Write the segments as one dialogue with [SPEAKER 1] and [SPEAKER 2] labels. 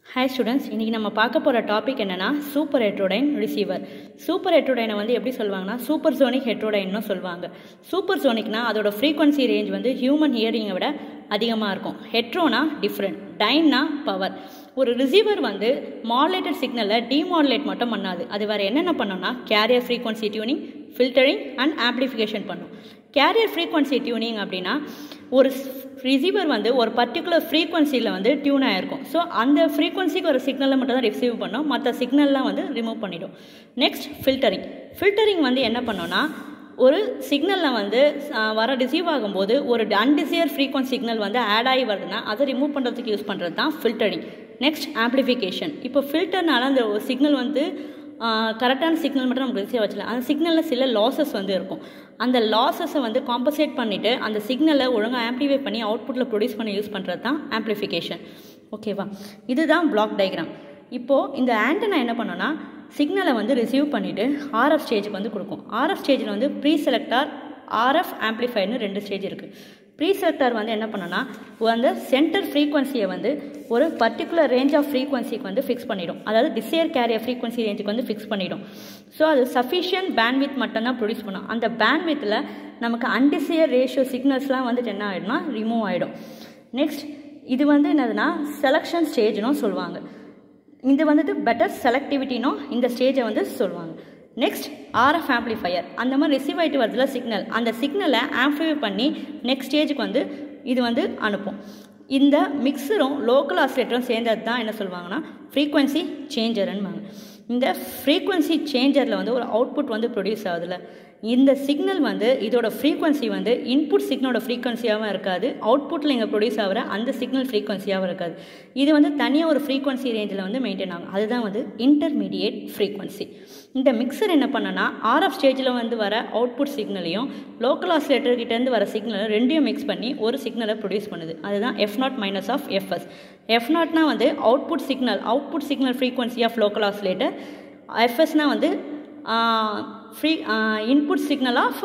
[SPEAKER 1] hi students இன்றைக்கி நம்ம பார்க்க போகிற டாபிக் என்னென்னா சூப்பர் ஹெட்ரோடைன் ரிசீவர் சூப்பர் ஹெட்ரோடைனை வந்து எப்படி சொல்லுவாங்கன்னா சூப்பர் சோனிக் ஹெட்ரோடைன்னு சொல்லுவாங்க சூப்பர் சோனிக்னா அதோட ஃப்ரீக்வன்சி ரேஞ்ச் வந்து ஹியூமன் ஹியரிங்கை விட அதிகமாக இருக்கும் ஹெட்ரோனா டிஃப்ரெண்ட் டைன்னா பவர் ஒரு ரிசீவர் வந்து மாடுலேட்டட் சிக்னலை டிமாடுலேட் மட்டும் பண்ணாது அது வேறு என்னென்ன பண்ணோம்னா carrier frequency tuning filtering and amplification பண்ணும் கேரியர் ஃப்ரீக்வன்சி டியூனிங் அப்படின்னா ஒரு ரிசீவர் வந்து ஒரு பர்டிகுலர் ஃப்ரீக்வன்சியில் வந்து டியூன் ஆகிருக்கும் ஸோ அந்த ஃப்ரீக்வன்சிக்கு ஒரு சிக்னலை மட்டும் தான் ரிசீவ் பண்ணோம் மற்ற சிக்னல்லாம் வந்து ரிமூவ் பண்ணிடும் நெக்ஸ்ட் ஃபில்டரிங் ஃபில்டரிங் வந்து என்ன பண்ணோன்னா ஒரு சிக்னலில் வந்து வர ரிசீவ் ஆகும்போது ஒரு அன்டிசையர் ஃப்ரீக்வன்சி சிக்னல் வந்து ஆட் ஆகி வருதுன்னா அதை ரிமூவ் பண்ணுறதுக்கு யூஸ் பண்ணுறது தான் ஃபில்டரிங் நெக்ஸ்ட் ஆம்ப்ளிஃபிகேஷன் இப்போ ஃபில்டர்னால அந்த சிக்னல் வந்து கரெக்டான சிக்னல் மட்டும் நமக்கு ரிசீவ் வச்சலாம் அந்த சிக்னலில் சில லாசஸ் வந்து இருக்கும் அந்த லாசஸை வந்து காம்பன்சேட் பண்ணிவிட்டு அந்த சிக்னலை ஒழுங்காக ஆம்ப்ளிஃபை பண்ணி அவுட்புட்டில் ப்ரொடியூஸ் பண்ணி யூஸ் பண்ணுறது தான் ஆம்ப்ளிஃபிகேஷன் ஓகேவா இதுதான் பிளாக் டயக்ராம் இப்போது இந்த ஆண்டனா என்ன பண்ணோன்னா சிக்னலை வந்து ரிசீவ் பண்ணிவிட்டு ஆர்எஃப் ஸ்டேஜுக்கு வந்து கொடுக்கும் ஆர்எஃப் ஸ்டேஜில் வந்து ப்ரீ செலக்டார் ஆர்எஃப் ஆம்ப்ளிஃபையர்னு ரெண்டு ஸ்டேஜ் இருக்குது ப்ரீ செலக்டர் வந்து என்ன பண்ணோன்னா அந்த சென்டர் ஃப்ரீக்வன்சியை வந்து ஒரு பர்டிகுலர் ரேஞ்ச் ஆஃப் ஃப்ரீக்வன்சிக்கு வந்து ஃபிக்ஸ் பண்ணிடும் அதாவது டிசையர் கேரியர் ஃப்ரீக்வன்சி ரேஞ்சுக்கு வந்து ஃபிக்ஸ் பண்ணிடும் ஸோ அது சஃபிஷியன்ட் பேண்ட்வித் மட்டும்தான் ப்ரொடியூஸ் பண்ணும் அந்த பேண்ட்வித்தில் நமக்கு அன்டிசையர் ரேஷியோ சிக்னல்ஸ்லாம் வந்துட்டு என்ன ஆகிடும்னா ரிமூவ் ஆகிடும் நெக்ஸ்ட் இது வந்து என்னதுன்னா செலெக்ஷன் ஸ்டேஜ்னும் சொல்லுவாங்க இது வந்துட்டு பெட்டர் செலக்டிவிட்டினும் இந்த ஸ்டேஜை வந்து சொல்லுவாங்க நெக்ஸ்ட் ஆர்எஃப் ஆம்ப்ளிஃபையர் அந்த மாதிரி ரிசீவ் ஆகிட்டு வருதுல சிக்னல் அந்த சிக்னலை ஆம்ப்ளிஃபை பண்ணி நெக்ஸ்ட் ஸ்டேஜுக்கு வந்து இது வந்து அனுப்பும் இந்த மிக்சரும் லோக்கல் ஆசிலேட்டரும் சேர்ந்தது தான் என்ன சொல்லுவாங்கன்னா ஃப்ரீக்வன்சி சேஞ்சர்ன்னுவாங்க இந்த ஃப்ரீக்வன்சி சேஞ்சரில் வந்து ஒரு அவுட்புட் வந்து ப்ரொடியூஸ் ஆகுதுல்ல இந்த சிக்னல் வந்து இதோட ஃப்ரீக்வன்சி வந்து இன்புட் சிக்னலோட ஃப்ரீக்வன்சியாகவும் இருக்காது அவுட்புட்டில் இங்கே ப்ரொடியூஸ் ஆகிற அந்த சிக்னல் ஃப்ரீக்வன்சியாகவும் இருக்காது இது வந்து தனியாக ஒரு ஃப்ரீக்வன்சி ரேஞ்சில் வந்து மெயின்டைன் ஆகும் அதுதான் வந்து இன்டர்மீடியேட் ஃப்ரீக்வன்சி இந்த மிக்சர் என்ன பண்ணனா ஆர்எஃப் ஸ்டேஜில் வந்து வர அவுட்புட் சிக்னலையும் லோக்கல் ஆசிலேட்டர்கிட்டேருந்து வர சிக்னலை ரெண்டையும் மிக்ஸ் பண்ணி ஒரு சிக்னலை ப்ரொடியூஸ் பண்ணுது அதுதான் F naught minus of FS F நாட்னா வந்து output signal output signal frequency of local oscillator எஃப்எஸ்னால் வந்து free input signal of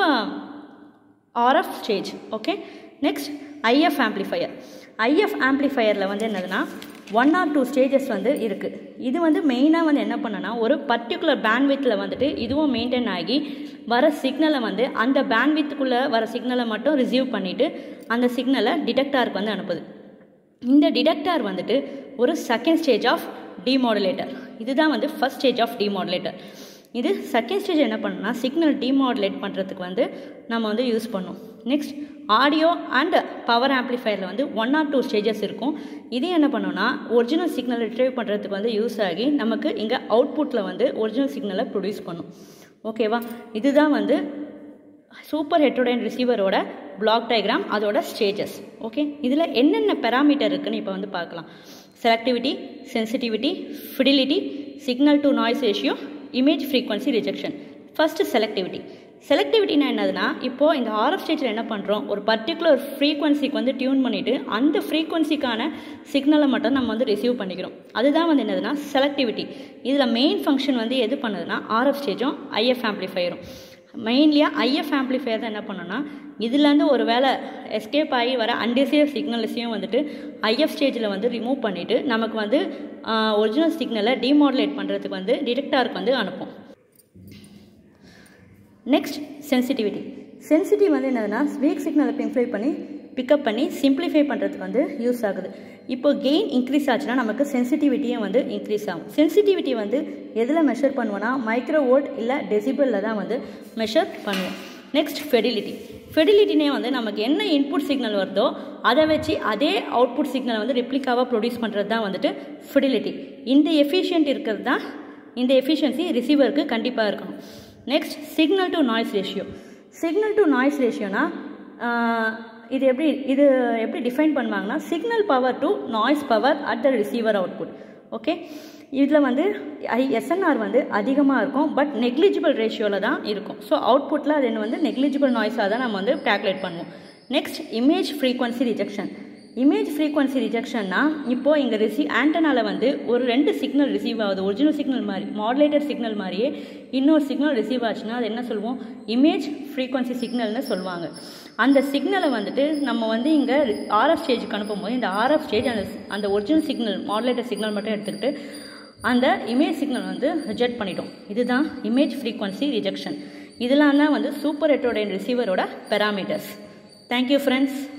[SPEAKER 1] RF stage okay next IF amplifier IF ஆம்ப்ளிஃபையரில் வந்து என்னதுன்னா ஒன் ஆர் டூ ஸ்டேஜஸ் வந்து இருக்குது இது வந்து மெயினாக வந்து என்ன பண்ணனா ஒரு பர்டிகுலர் பேண்ட்வித்தில் வந்துட்டு இதுவும் மெயின்டைன் ஆகி வர சிக்னலை வந்து அந்த பேண்ட்வித்துக்குள்ளே வர சிக்னலை மட்டும் ரிசீவ் பண்ணிவிட்டு அந்த சிக்னலை டிடெக்டாருக்கு வந்து அனுப்புது இந்த டிடெக்டார் வந்துட்டு ஒரு செகண்ட் ஸ்டேஜ் ஆஃப் டிமாடுலேட்டர் இதுதான் வந்து ஃபஸ்ட் ஸ்டேஜ் ஆஃப் டிமாடுலேட்டர் இது செகண்ட் ஸ்டேஜ் என்ன பண்ணணும்னா சிக்னல் டிமாடுலேட் பண்ணுறதுக்கு வந்து நம்ம வந்து யூஸ் பண்ணோம் நெக்ஸ்ட் ஆடியோ அண்ட் பவர் ஆம்ப்ளிஃபையரில் வந்து ஒன் ஆர் டூ ஸ்டேஜஸ் இருக்கும் இது என்ன பண்ணோன்னா ஒரிஜினல் சிக்னல் ரிட்ரைவ் பண்ணுறதுக்கு வந்து யூஸ் ஆகி நமக்கு இங்கே அவுட்புட்டில் வந்து ஒரிஜினல் சிக்னலை ப்ரொடியூஸ் பண்ணும் ஓகேவா இதுதான் வந்து சூப்பர் ஹெட்ரோடைன் ரிசீவரோட பிளாக் டயக்ராம் அதோட ஸ்டேஜஸ் ஓகே இதில் என்னென்ன பெராமீட்டர் இருக்குன்னு இப்போ வந்து பார்க்கலாம் selectivity sensitivity fidelity signal to noise ratio image frequency rejection first selectivity செலக்டிவிட்டினா என்னதுன்னா இப்போது இந்த ஆர்எஃப் ஸ்டேஜில் என்ன பண்ணுறோம் ஒரு பர்டிகுலர் ஃப்ரீக்வன்சிக்கு வந்து டியூன் பண்ணிவிட்டு அந்த ஃப்ரீக்வன்சிக்கான சிக்னலை மட்டும் நம்ம வந்து ரிசீவ் பண்ணிக்கிறோம் அதுதான் வந்து என்னதுன்னா செலக்டிவிட்டி இதில் மெயின் ஃபங்க்ஷன் வந்து எது பண்ணுதுன்னா ஆர்எஃப் ஸ்டேஜும் ஐஎஃப் ஆம்ப்ளிஃபையரும் மெயின்லியாக ஐஎஃப் ஆம்ப்ளிஃபையர் தான் என்ன பண்ணோன்னா இதுலேருந்து ஒரு வேளை எஸ்கேப் ஆகி வர அன்டிசையர் சிக்னல்ஸையும் வந்துட்டு ஐஎஃப் ஸ்டேஜில் வந்து ரிமூவ் பண்ணிவிட்டு நமக்கு வந்து ஒரிஜினல் சிக்னலை டிமாடுலேட் பண்ணுறதுக்கு வந்து டிடெக்டாருக்கு வந்து அனுப்பும் நெக்ஸ்ட் சென்சிட்டிவிட்டி சென்சிட்டிவ் வந்து என்னதுன்னா வீக் சிக்னலை பிம்ப்ளை பண்ணி பிக்கப் பண்ணி சிம்பிளிஃபை பண்ணுறதுக்கு வந்து யூஸ் ஆகுது இப்போ கெயின் இன்க்ரீஸ் ஆச்சுன்னா நமக்கு சென்சிட்டிவிட்டியும் வந்து இன்க்ரீஸ் ஆகும் சென்சிட்டிவிட்டி வந்து எதில் மெஷர் பண்ணுவோன்னா மைக்ரோ வோல்ட் இல்லை டெசிபிளில் தான் வந்து மெஷர் பண்ணுவோம் நெக்ஸ்ட் ஃபெடிலிட்டி ஃபெடிலிட்டினே வந்து நமக்கு என்ன இன்புட் சிக்னல் வருதோ அதை வச்சு அதே அவுட்புட் சிக்னலை வந்து ரிப்ளிகாவாக ப்ரொடியூஸ் பண்ணுறது தான் வந்துட்டு ஃபெடிலிட்டி இந்த எஃபிஷியன்ட் இருக்கிறது தான் இந்த எஃபிஷியன்சி ரிசீவருக்கு கண்டிப்பாக இருக்கணும் next signal to noise ratio signal to noise ரேஷியோனா இது எப்படி இது எப்படி டிஃபைன் பண்ணுவாங்கன்னா signal power to noise power at the receiver output okay இதில் வந்து ஐ எஸ்என்ஆர் வந்து அதிகமாக இருக்கும் பட் நெக்லிஜிபிள் ரேஷியோவில் தான் இருக்கும் ஸோ அவுட்புட்டில் அது என்ன வந்து நெக்லிஜிபிள் நாய்ஸாக தான் நம்ம வந்து கேல்குலேட் பண்ணுவோம் next image frequency rejection image frequency ரிஜெக்ஷன்னா இப்போது இங்கே ரிசீவ் ஆண்டனாவில் வந்து ஒரு ரெண்டு சிக்னல் ரிசீவ் ஆகுது ஒரிஜினல் சிக்னல் மாதிரி மாடுலேட்டர் சிக்னல் மாதிரியே இன்னொரு சிக்னல் ரிசீவ் ஆச்சுன்னா அது என்ன சொல்லுவோம் இமேஜ் ஃப்ரீக்வன்சி சிக்னல்னு சொல்லுவாங்க அந்த சிக்னலை வந்துட்டு நம்ம வந்து இங்கே ஆர்எஃப் ஸ்டேஜுக்கு அனுப்பும்போது இந்த ஆர்எஃப் ஸ்டேஜ் அந்த அந்த ஒரிஜினல் சிக்னல் மாடுலேட்டர் சிக்னல் மட்டும் எடுத்துக்கிட்டு அந்த இமேஜ் சிக்னல் வந்து ரிஜெக்ட் பண்ணிட்டோம் இதுதான் இமேஜ் ஃப்ரீக்வன்சி ரிஜெக்ஷன் இதெல்லாம் தான் வந்து சூப்பர் ஹெட்ரோடைன் ரிசீவரோட பெராமீட்டர்ஸ் தேங்க்யூ ஃப்ரெண்ட்ஸ்